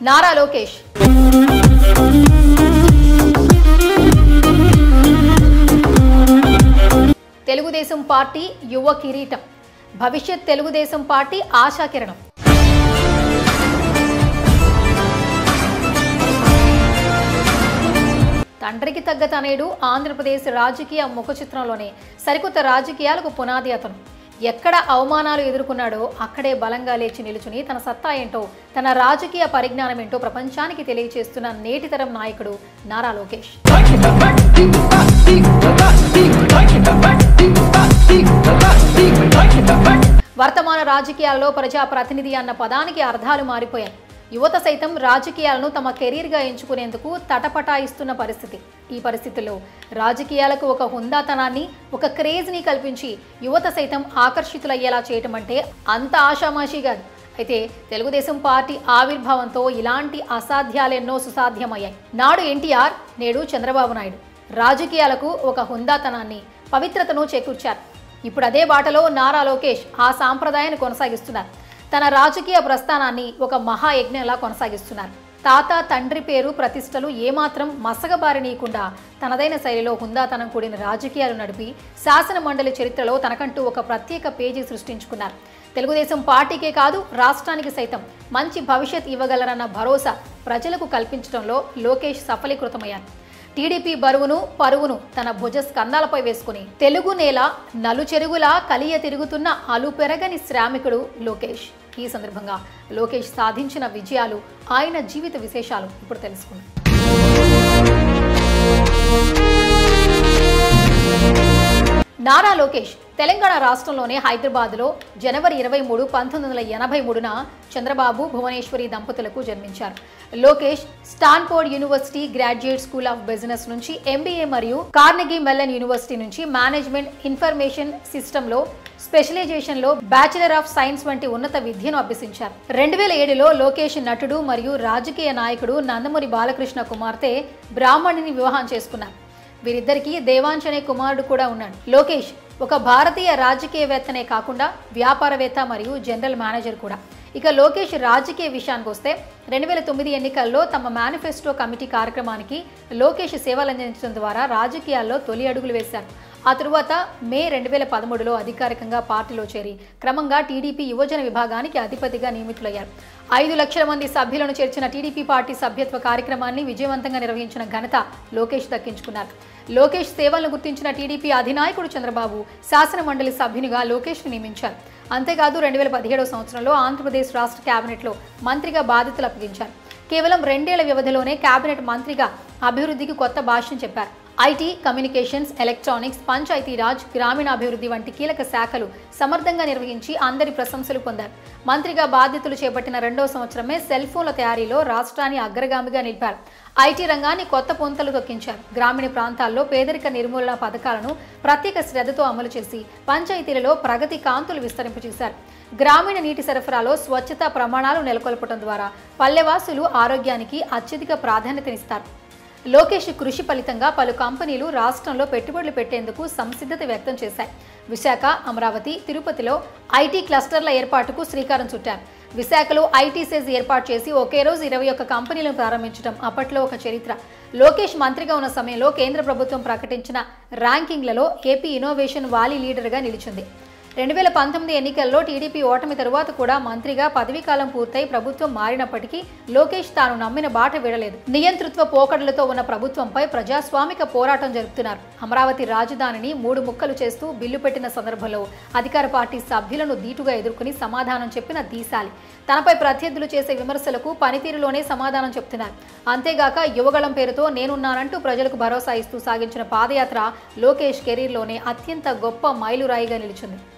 Nara Lokesh Telugu Desam party యువ కిరీటం భవిష్యత్ తెలుగుదేశం పార్టీ ఆశాకిరణం తండ్రికి తగ్గ తనయుడు ఆంధ్రప్రదేశ్ రాజకీయ ముఖ చిత్రంలోనే సరికొత్త రాజకీయాలకు పునాది అతను ఎక్కడ అవమానాలు ఎదుర్కొన్నాడో అక్కడే బలంగా లేచి నిలుచుని తన సత్తా ఏంటో తన రాజకీయ పరిజ్ఞానం ఏంటో ప్రపంచానికి తెలియచేస్తున్న నేటితరం నాయకుడు నారా లోకేష్ వర్తమాన రాజకీయాల్లో ప్రజా ప్రతినిధి అన్న పదానికి అర్థాలు మారిపోయాయి యువత సైతం రాజకీయాలను తమ కెరీర్గా ఎంచుకునేందుకు తటపటాయిస్తున్న పరిస్థితి ఈ పరిస్థితుల్లో రాజకీయాలకు ఒక హుందాతనాన్ని ఒక క్రేజ్ని కల్పించి యువత సైతం ఆకర్షితులయ్యేలా చేయటం అంటే అంత ఆషామాషీ కాదు అయితే తెలుగుదేశం పార్టీ ఆవిర్భావంతో ఇలాంటి అసాధ్యాలెన్నో సుసాధ్యమయ్యాయి నాడు ఎన్టీఆర్ నేడు చంద్రబాబు నాయుడు రాజకీయాలకు ఒక హుందాతనాన్ని పవిత్రతను చేకూర్చారు ఇప్పుడు అదే బాటలో నారా లోకేష్ ఆ సాంప్రదాయాన్ని కొనసాగిస్తున్నారు తన రాజకీయ ప్రస్థానాన్ని ఒక మహాయజ్ఞంలా కొనసాగిస్తున్నారు తాత తండ్రి పేరు ప్రతిష్టలు ఏమాత్రం మసగబారినీయకుండా తనదైన శైలిలో హుందాతనం కూడిన రాజకీయాలు నడిపి శాసన మండలి చరిత్రలో తనకంటూ ఒక ప్రత్యేక పేజీ సృష్టించుకున్నారు తెలుగుదేశం పార్టీకే కాదు రాష్ట్రానికి సైతం మంచి భవిష్యత్ ఇవ్వగలరన్న భరోసా ప్రజలకు కల్పించడంలో లోకేష్ సఫలీకృతమయ్యారు టీడీపీ బరువును పరువును తన భుజ స్కందాలపై వేసుకుని తెలుగు నేల నలుచెరుగులా కలియ తిరుగుతున్న అలుపెరగని శ్రామికుడు లోకేష్ ఈ సందర్భంగా లోకేష్ సాధించిన విజయాలు ఆయన జీవిత విశేషాలు ఇప్పుడు తెలుసుకుందాం నారా లోకేష్ తెలంగాణ రాష్ట్రంలోని హైదరాబాద్లో జనవరి ఇరవై మూడు పంతొమ్మిది వందల ఎనభై మూడున చంద్రబాబు భువనేశ్వరి దంపతులకు జన్మించారు Lokesh Stanford University Graduate School of Business నుంచి ఎంబీఏ మరియు కార్నెగీ మెల్లన్ యూనివర్సిటీ నుంచి మేనేజ్మెంట్ ఇన్ఫర్మేషన్ సిస్టంలో స్పెషలైజేషన్లో బ్యాచిలర్ ఆఫ్ సైన్స్ వంటి ఉన్నత విద్యను అభ్యసించారు రెండు వేల ఏడులో లోకేష్ నటుడు మరియు రాజకీయ నాయకుడు నందమూరి బాలకృష్ణ కుమార్తె బ్రాహ్మణిని వివాహం చేసుకున్నారు వీరిద్దరికీ దేవాంశ్ అనే కుమారుడు కూడా ఉన్నాడు లోకేష్ ఒక భారతీయ రాజకీయవేత్తనే కాకుండా వ్యాపారవేత్త మరియు జనరల్ మేనేజర్ కూడా ఇక లోకేష్ రాజకీయ విషయానికి వస్తే రెండు వేల తొమ్మిది ఎన్నికల్లో తమ మేనిఫెస్టో కమిటీ కార్యక్రమానికి లోకేష్ సేవలు అందించడం ద్వారా రాజకీయాల్లో తొలి అడుగులు వేశారు ఆ తరువాత మే రెండు వేల పదమూడులో అధికారికంగా పార్టీలో చేరి క్రమంగా టీడీపీ యువజన విభాగానికి అధిపతిగా నియమితులయ్యారు ఐదు లక్షల మంది సభ్యులను చేర్చిన టీడీపీ పార్టీ సభ్యత్వ కార్యక్రమాన్ని విజయవంతంగా నిర్వహించిన ఘనత లోకేష్ దక్కించుకున్నారు లోకేష్ సేవలను గుర్తించిన టీడీపీ అధినాయకుడు చంద్రబాబు శాసన మండలి సభ్యునిగా లోకేష్ను నియమించారు అంతేకాదు రెండు వేల పదిహేడవ సంవత్సరంలో ఆంధ్రప్రదేశ్ రాష్ట్ర కేబినెట్లో మంత్రిగా బాధ్యతలు అప్పగించారు కేవలం రెండేళ్ల వ్యవధిలోనే కేబినెట్ మంత్రిగా అభివృద్ధికి కొత్త భాష్యం చెప్పారు ఐటీ కమ్యూనికేషన్స్ ఎలక్ట్రానిక్స్ పంచాయతీరాజ్ గ్రామీణాభివృద్ధి వంటి కీలక శాఖలు సమర్థంగా నిర్వహించి అందరి ప్రశంసలు పొందారు మంత్రిగా బాధ్యతలు చేపట్టిన రెండో సంవత్సరమే సెల్ ఫోన్ల తయారీలో రాష్ట్రాన్ని అగ్రగామిగా నిలిపారు ఐటీ రంగాన్ని కొత్త పొంతలు తొక్కించారు గ్రామీణ ప్రాంతాల్లో పేదరిక నిర్మూలన పథకాలను ప్రత్యేక శ్రద్ధతో అమలు చేసి పంచాయతీలలో ప్రగతి కాంతులు విస్తరింపచేశారు గ్రామీణ నీటి సరఫరాలో స్వచ్ఛతా ప్రమాణాలు నెలకొల్పడం ద్వారా పల్లెవాసులు ఆరోగ్యానికి అత్యధిక ప్రాధాన్యతనిస్తారు లోకేష్ కృషి ఫలితంగా పలు కంపెనీలు రాష్ట్రంలో పెట్టుబడులు పెట్టేందుకు సంసిద్ధత వ్యక్తం చేశాయి విశాఖ అమరావతి తిరుపతిలో ఐటీ క్లస్టర్ల ఏర్పాటుకు శ్రీకారం చుట్టారు విశాఖలో ఐటీ సెజ్ ఏర్పాటు చేసి ఒకే రోజు ఇరవై ఒక్క కంపెనీలను ప్రారంభించడం అప్పట్లో ఒక చరిత్ర లోకేష్ మంత్రిగా ఉన్న సమయంలో కేంద్ర ప్రభుత్వం ప్రకటించిన ర్యాంకింగ్లలో ఏపీ ఇన్నోవేషన్ వాలీ లీడర్గా నిలిచింది రెండు వేల పంతొమ్మిది ఎన్నికల్లో టీడీపీ ఓటమి తరువాత కూడా మంత్రిగా పదవీకాలం పూర్తయి ప్రభుత్వం మారినప్పటికీ లోకేష్ తాను నమ్మిన బాట విడలేదు నియంతృత్వ పోకడలతో ఉన్న ప్రభుత్వంపై ప్రజాస్వామిక పోరాటం జరుపుతున్నారు అమరావతి రాజధానిని మూడు ముక్కలు చేస్తూ బిల్లు పెట్టిన సందర్భంలో అధికార పార్టీ సభ్యులను ధీటుగా ఎదుర్కొని సమాధానం చెప్పిన దీశాలి తనపై ప్రత్యర్థులు చేసే విమర్శలకు పనితీరులోనే సమాధానం చెప్తున్నారు అంతేగాక యువగళం పేరుతో నేనున్నానంటూ ప్రజలకు భరోసా ఇస్తూ సాగించిన పాదయాత్ర లోకేష్ కెరీర్లోనే అత్యంత గొప్ప మైలురాయిగా నిలిచింది